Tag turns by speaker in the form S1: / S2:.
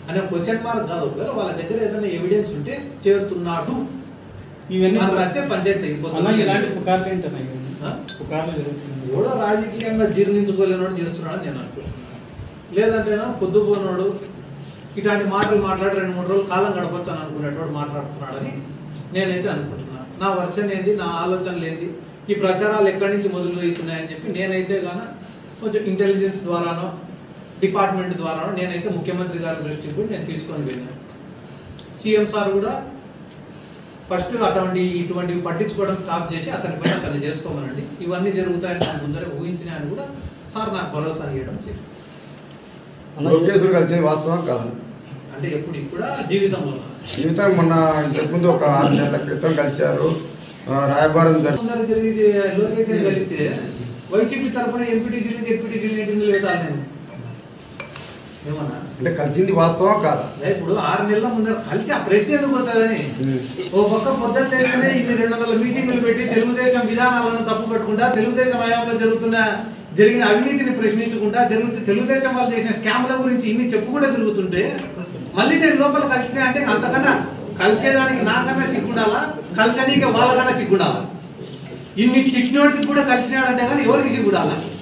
S1: అనే question mark కాదు ఒకవేళ వాళ్ళ దగ్గర ఏదైనా ఎవిడెన్స్ ఉంటే చేరుతున్నాడు
S2: ఇవన్నీ
S1: అని రాస్తే పంచాయతీ
S2: అన్న ఇలాంటి పుకార్లు ఏంటన్నా
S1: ఆ?
S2: పుకార్లు జరుగుతుంది
S1: ఎవడో రాజకీయంగా జీర్ణించుకోలేనోడు చేస్తున్నాడు అని నేను అనుకుంటున్నాను లేదంటేనా పొద్దుపోనోడు ఇట్లాంటి మాటలు మాట్లాడి రెండు మూడు రోజులు కాలం గడపచ్చు అని అనుకునేటోడు మాట్లాడుతున్నాడని నేనైతే అనుకుంటున్నాను నా వర్షన్ ఏంది నా ఆలోచనలు ఏంది ఈ ప్రచారాలు ఎక్కడి నుంచి మొదలు అవుతున్నాయని చెప్పి నేనైతే గాన కొంచెం ఇంటెలిజెన్స్ ద్వారానో డిపార్ట్మెంట్ ద్వారానో నేనైతే ముఖ్యమంత్రి గారి దృష్టికి కూడా నేను తీసుకొని వెళ్ళాను సీఎం సార్ కూడా ఫస్ట్ అటువంటి ఇటువంటివి పట్టించుకోవడం స్టాప్ చేసి అతని పైన అతను చేసుకోమనండి ఇవన్నీ జరుగుతాయని నాకు ముందరే ఊహించినాయని కూడా సార్ నాకు భరోసా ఇవ్వడం జరిగింది
S3: లోకేశ్వర్ కలిసి వాస్తవం కాదు
S1: అంటే ఎప్పుడు ఇప్పుడా జీవితంలో
S3: జీవితం మొన్న ఇంతకుముందు ఒక ఆరు నెలల క్రితం కలిశారు ఆ, రాయబారం జరిగి
S1: ముందర జరిగి లోకేష్ గారు కలిస్తే వైసీపీ తరఫున ఎంపీటీసీలు జెడ్పీటీసీలు ఏంటి లేదా నేను ఏమన్నా
S3: అంటే కలిసింది వాస్తవం కాదా
S1: అదే ఇప్పుడు ఆరు నెలల ముందర కలిసి ఆ ప్రశ్న ఎందుకు వస్తుందని ఓ పక్క పొద్దున్న లేస్తేనే ఇన్ని రెండు వందల మీటింగులు పెట్టి తెలుగుదేశం విధానాలను తప్పు పట్టుకుంటా తెలుగుదేశం హయాంలో జరుగుతున్న జరిగిన అవినీతిని ప్రశ్నించుకుంటా జరుగుతూ తెలుగుదేశం వాళ్ళు చేసిన స్కామ్ల గురించి ఇన్ని చెప్పుకుంటూ తిరుగుతుంటే మళ్ళీ నేను లోపల కలిసినా అంటే అంతకన్నా కలిసేదానికి నాకన్నా సిగ్గుండాలా కలిసనీకి వాళ్ళకన్నా సిగ్గుండాలా ఇన్ని తిట్టినోడికి కూడా కలిసినాడంటే కానీ ఎవరికి సిగ్గుండాలా